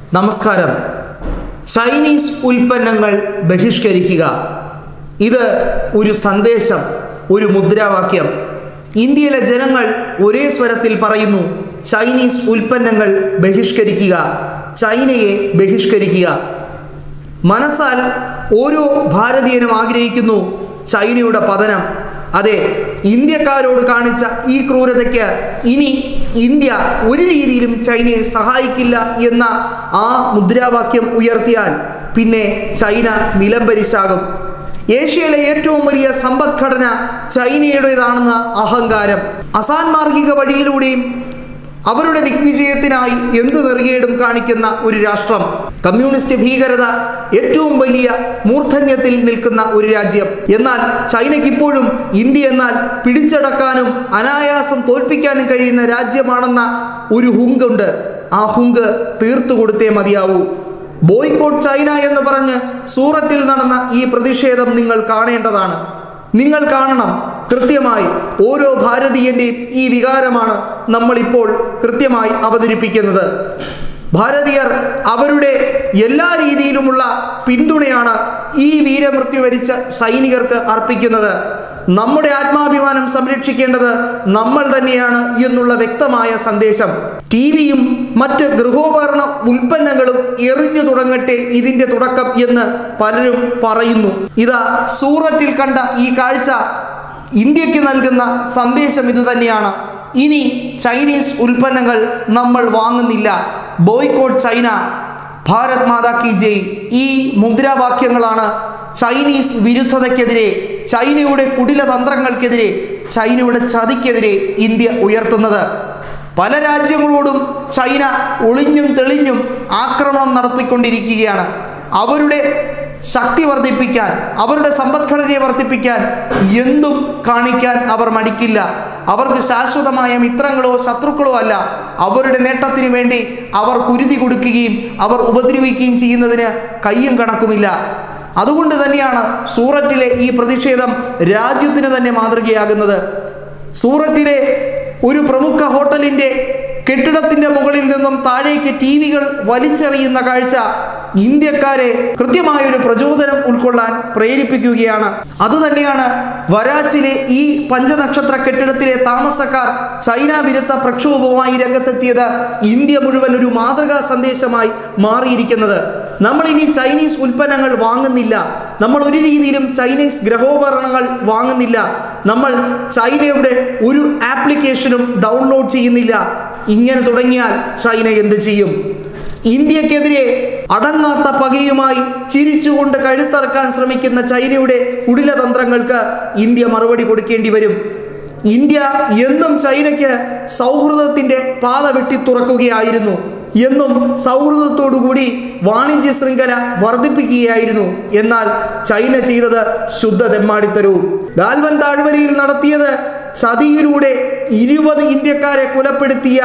നമസ്കാരം ചൈനീസ് ഉൽപ്പന്നങ്ങൾ ബഹിഷ്കരിക്കുക ഇത് ഒരു സന്ദേശം ഒരു മുദ്രാവാക്യം ഇന്ത്യയിലെ ജനങ്ങൾ ഒരേ സ്വരത്തിൽ പറയുന്നു ചൈനീസ് ഉൽപ്പന്നങ്ങൾ ബഹിഷ്കരിക്കുക ചൈനയെ ബഹിഷ്കരിക്കുക മനസ്സാൽ ഓരോ ഭാരതീയനും ആഗ്രഹിക്കുന്നു ചൈനയുടെ പതനം അതെ ഇന്ത്യക്കാരോട് കാണിച്ച ഈ ക്രൂരതയ്ക്ക് ഇനി ഇന്ത്യ ഒരു രീതിയിലും ചൈനയെ സഹായിക്കില്ല എന്ന ആ മുദ്രാവാക്യം ഉയർത്തിയാൽ പിന്നെ ചൈന നിലംപരിശാകും ഏഷ്യയിലെ ഏറ്റവും വലിയ സമ്പദ്ഘടന ചൈനയുടേതാണെന്ന അഹങ്കാരം അസാൻമാർഗിക വഴിയിലൂടെയും അവരുടെ ദിഗ്വിജയത്തിനായി എന്ത് നെറുകേടും കാണിക്കുന്ന ഒരു രാഷ്ട്രം കമ്മ്യൂണിസ്റ്റ് ഭീകരത ഏറ്റവും വലിയ മൂർധന്യത്തിൽ നിൽക്കുന്ന ഒരു രാജ്യം എന്നാൽ ചൈനയ്ക്ക് ഇപ്പോഴും ഇന്ത്യ എന്നാൽ പിടിച്ചടക്കാനും അനായാസം തോൽപ്പിക്കാനും കഴിയുന്ന രാജ്യമാണെന്ന ഒരു ഹുങ്കുണ്ട് ആ ഹുങ്ക് തീർത്തു കൊടുത്തേ മതിയാവൂ ബോയ്ക്കോട്ട് ചൈന എന്ന് പറഞ്ഞ് സൂററ്റിൽ നടന്ന ഈ പ്രതിഷേധം നിങ്ങൾ കാണേണ്ടതാണ് നിങ്ങൾ കാണണം കൃത്യമായി ഓരോ ഭാരതീയന്റെയും ഈ വികാരമാണ് നമ്മളിപ്പോൾ കൃത്യമായി അവതരിപ്പിക്കുന്നത് ഭാരതീയർ അവരുടെ എല്ലാ രീതിയിലുമുള്ള പിന്തുണയാണ് ഈ വീരമൃത്യു വരിച്ച സൈനികർക്ക് അർപ്പിക്കുന്നത് നമ്മുടെ ആത്മാഭിമാനം സംരക്ഷിക്കേണ്ടത് നമ്മൾ തന്നെയാണ് എന്നുള്ള വ്യക്തമായ സന്ദേശം ടി വിയും മറ്റ് ഗൃഹോപകരണ ഉൽപ്പന്നങ്ങളും എറിഞ്ഞു തുടങ്ങട്ടെ ഇതിന്റെ തുടക്കം എന്ന് പലരും പറയുന്നു ഇതാ സൂറത്തിൽ കണ്ട ഈ കാഴ്ച ഇന്ത്യക്ക് നൽകുന്ന സന്ദേശം ഇത് തന്നെയാണ് ഇനി ചൈനീസ് ഉൽപ്പന്നങ്ങൾ നമ്മൾ വാങ്ങുന്നില്ല ബോയ്ക്കോട്ട് ചൈന ഭാരത് മാതാ കി ജയ് ഈ മുദ്രാവാക്യങ്ങളാണ് ചൈനീസ് വിരുദ്ധതയ്ക്കെതിരെ ചൈനയുടെ കുടില തന്ത്രങ്ങൾക്കെതിരെ ചൈനയുടെ ചതിക്കെതിരെ ഇന്ത്യ ഉയർത്തുന്നത് പല രാജ്യങ്ങളോടും ചൈന ഒളിഞ്ഞും തെളിഞ്ഞും ആക്രമണം നടത്തിക്കൊണ്ടിരിക്കുകയാണ് അവരുടെ ശക്തി വർദ്ധിപ്പിക്കാൻ അവരുടെ സമ്പദ്ഘടനയെ വർദ്ധിപ്പിക്കാൻ എന്തും കാണിക്കാൻ അവർ മടിക്കില്ല അവർക്ക് ശാശ്വതമായ മിത്രങ്ങളോ ശത്രുക്കളോ അല്ല അവരുടെ നേട്ടത്തിന് വേണ്ടി അവർ കുരുതി കൊടുക്കുകയും അവർ ഉപദ്രവിക്കുകയും ചെയ്യുന്നതിന് കയ്യും കണക്കുമില്ല അതുകൊണ്ട് തന്നെയാണ് സൂററ്റിലെ ഈ പ്രതിഷേധം രാജ്യത്തിന് തന്നെ മാതൃകയാകുന്നത് സൂറത്തിലെ ഒരു പ്രമുഖ ഹോട്ടലിന്റെ കെട്ടിടത്തിന്റെ മുകളിൽ നിന്നും താഴേക്ക് ടി വികൾ വലിച്ചെറിയുന്ന കാഴ്ച ഇന്ത്യക്കാരെ കൃത്യമായൊരു പ്രചോദനം ഉൾക്കൊള്ളാൻ പ്രേരിപ്പിക്കുകയാണ് അതുതന്നെയാണ് വരാച്ചിലെ ഈ പഞ്ചനക്ഷത്ര കെട്ടിടത്തിലെ താമസക്കാർ ചൈന വിരുദ്ധ പ്രക്ഷോഭവുമായി രംഗത്തെത്തിയത് ഇന്ത്യ മുഴുവൻ ഒരു മാതൃകാ സന്ദേശമായി മാറിയിരിക്കുന്നത് നമ്മൾ ഇനി ചൈനീസ് ഉൽപ്പന്നങ്ങൾ വാങ്ങുന്നില്ല നമ്മൾ ഒരു രീതിയിലും ചൈനീസ് ഗ്രഹോപകരണങ്ങൾ വാങ്ങുന്നില്ല നമ്മൾ ചൈനയുടെ ഒരു ആപ്ലിക്കേഷനും ഡൗൺലോഡ് ചെയ്യുന്നില്ല ഇങ്ങനെ തുടങ്ങിയാൽ ചൈന എന്ത് ചെയ്യും ഇന്ത്യക്കെതിരെ അടങ്ങാത്ത പകയുമായി ചിരിച്ചുകൊണ്ട് കഴുത്തറക്കാൻ ശ്രമിക്കുന്ന ചൈനയുടെ കുടിലതന്ത്രങ്ങൾക്ക് ഇന്ത്യ മറുപടി കൊടുക്കേണ്ടി വരും ഇന്ത്യ എന്നും ചൈനയ്ക്ക് സൗഹൃദത്തിന്റെ പാത വെട്ടി തുറക്കുകയായിരുന്നു എന്നും സൗഹൃദത്തോടുകൂടി വാണിജ്യ ശൃംഖല വർദ്ധിപ്പിക്കുകയായിരുന്നു എന്നാൽ ചൈന ചെയ്തത് ശുദ്ധ തെമ്മാടിത്തരവും ഗാൽവൻ താഴ്വരയിൽ നടത്തിയത് ചതിയിലൂടെ ഇരുപത് ഇന്ത്യക്കാരെ കൊലപ്പെടുത്തിയ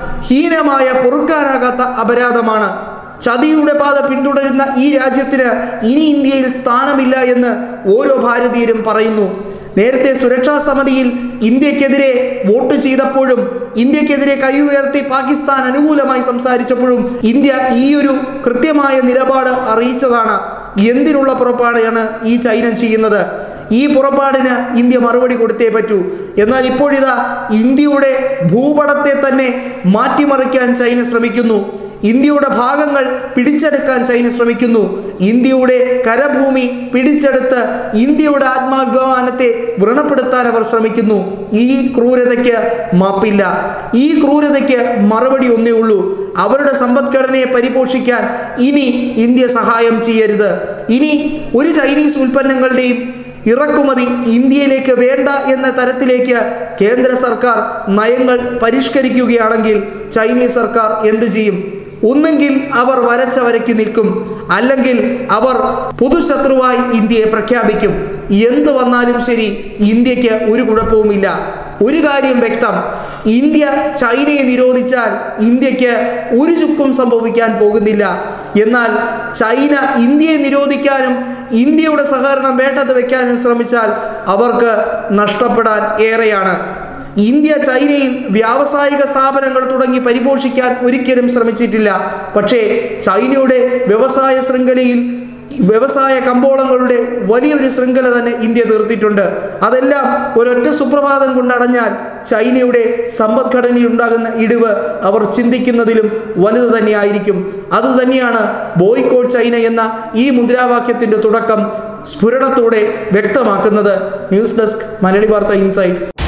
ഹീനമായ പൊറുക്കാനാകാത്ത അപരാധമാണ് ചതിയുടെ പാത പിന്തുടരുന്ന ഈ രാജ്യത്തിന് ഇനി ഇന്ത്യയിൽ സ്ഥാനമില്ല എന്ന് ഓരോ ഭാരതീയരും പറയുന്നു നേരത്തെ സുരക്ഷാ സമിതിയിൽ ഇന്ത്യക്കെതിരെ വോട്ട് ചെയ്തപ്പോഴും ഇന്ത്യക്കെതിരെ കൈ ഉയർത്തി പാകിസ്ഥാൻ അനുകൂലമായി സംസാരിച്ചപ്പോഴും ഇന്ത്യ ഈ ഒരു കൃത്യമായ നിലപാട് അറിയിച്ചതാണ് എന്തിനുള്ള പുറപ്പാടാണ് ഈ ചൈന ചെയ്യുന്നത് ഈ പുറപ്പാടിന് ഇന്ത്യ മറുപടി കൊടുത്തേ പറ്റൂ എന്നാൽ ഇപ്പോഴിതാ ഇന്ത്യയുടെ ഭൂപടത്തെ തന്നെ മാറ്റിമറിക്കാൻ ചൈന ശ്രമിക്കുന്നു ഇന്ത്യയുടെ ഭാഗങ്ങൾ പിടിച്ചെടുക്കാൻ ചൈന ശ്രമിക്കുന്നു ഇന്ത്യയുടെ കരഭൂമി പിടിച്ചെടുത്ത് ഇന്ത്യയുടെ ആത്മാഭിമാനത്തെ വ്രണപ്പെടുത്താൻ അവർ ശ്രമിക്കുന്നു ഈ ക്രൂരതയ്ക്ക് മാപ്പില്ല ഈ ക്രൂരതയ്ക്ക് മറുപടി ഒന്നേ ഉള്ളൂ അവരുടെ സമ്പദ്ഘടനയെ പരിപോഷിക്കാൻ ഇനി ഇന്ത്യ സഹായം ചെയ്യരുത് ഇനി ഒരു ചൈനീസ് ഉൽപ്പന്നങ്ങളുടെയും ഇറക്കുമതി ഇന്ത്യയിലേക്ക് വേണ്ട എന്ന തരത്തിലേക്ക് കേന്ദ്ര സർക്കാർ നയങ്ങൾ പരിഷ്കരിക്കുകയാണെങ്കിൽ ചൈനീസ് സർക്കാർ എന്തു ചെയ്യും ഒന്നെങ്കിൽ അവർ വരച്ച വരയ്ക്ക് നിൽക്കും അല്ലെങ്കിൽ അവർ പൊതുശത്രുവായി ഇന്ത്യയെ പ്രഖ്യാപിക്കും എന്ത് വന്നാലും ശരി ഇന്ത്യക്ക് ഒരു കുഴപ്പവുമില്ല ഒരു കാര്യം വ്യക്തം ഇന്ത്യ ചൈനയെ നിരോധിച്ചാൽ ഇന്ത്യക്ക് ഒരു ചുക്കും സംഭവിക്കാൻ പോകുന്നില്ല എന്നാൽ ചൈന ഇന്ത്യയെ നിരോധിക്കാനും ഇന്ത്യയുടെ സഹകരണം വേണ്ടത് വെക്കാനും ശ്രമിച്ചാൽ അവർക്ക് നഷ്ടപ്പെടാൻ ഏറെയാണ് ഇന്ത്യ ചൈനയിൽ വ്യാവസായിക സ്ഥാപനങ്ങൾ തുടങ്ങി പരിപോഷിക്കാൻ ഒരിക്കലും ശ്രമിച്ചിട്ടില്ല പക്ഷേ ചൈനയുടെ വ്യവസായ ശൃംഖലയിൽ വ്യവസായ കമ്പോളങ്ങളുടെ വലിയൊരു ശൃംഖല തന്നെ ഇന്ത്യ തീർത്തിട്ടുണ്ട് അതെല്ലാം ഒരൊറ്റ സുപ്രഭാതം കൊണ്ടടഞ്ഞാൽ ചൈനയുടെ സമ്പദ്ഘടനയിൽ ഉണ്ടാകുന്ന ഇടിവ് അവർ ചിന്തിക്കുന്നതിലും വലുത് തന്നെയായിരിക്കും അതുതന്നെയാണ് ബോയ്ക്കോട്ട് ചൈന എന്ന ഈ മുദ്രാവാക്യത്തിന്റെ തുടക്കം സ്ഫുരണത്തോടെ വ്യക്തമാക്കുന്നത് ന്യൂസ് ഡെസ്ക് മലയാളി വാർത്ത ഇൻസൈറ്റ്